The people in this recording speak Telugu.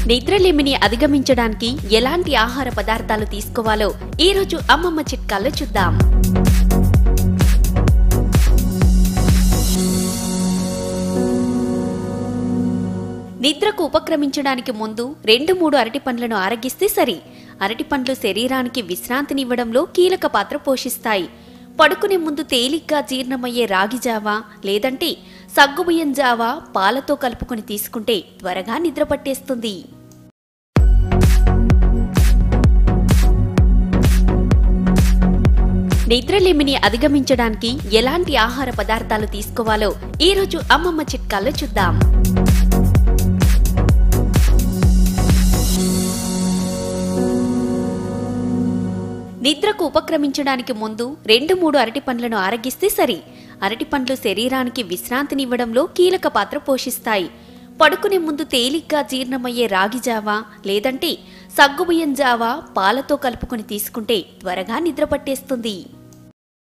నిద్రలేమిని అధిగమించడానికి ఎలాంటి ఆహార పదార్థాలు తీసుకోవాలో ఈ రోజు అమ్మమ్మ చిట్కాల్లో చూద్దాం నిద్రకు ఉపక్రమించడానికి ముందు రెండు మూడు అరటి పండ్లను ఆరగిస్తే సరి అరటి పండ్లు శరీరానికి విశ్రాంతినివ్వడంలో కీలక పాత్ర పోషిస్తాయి పడుకునే ముందు తేలిగ్గా జీర్ణమయ్యే రాగి జావా లేదంటే సగ్గుబియ్యం జావా పాలతో కలుపుకొని తీసుకుంటే త్వరగా నిద్ర పట్టేస్తుంది నిద్రలేమిని అధిగమించడానికి ఎలాంటి ఆహార పదార్థాలు తీసుకోవాలో ఈ రోజు అమ్మమ్మ చిట్కాల్లో చూద్దాం నిద్రకు ఉపక్రమించడానికి ముందు రెండు మూడు అరటి పండ్లను ఆరగిస్తే సరి అరటి పండ్లు శరీరానికి విశ్రాంతినివ్వడంలో కీలక పాత్ర పోషిస్తాయి పడుకునే ముందు తేలిగ్గా జీర్ణమయ్యే రాగి జావా లేదంటే సగ్గుబియ్యం జావా పాలతో కలుపుకొని తీసుకుంటే త్వరగా నిద్ర పట్టేస్తుంది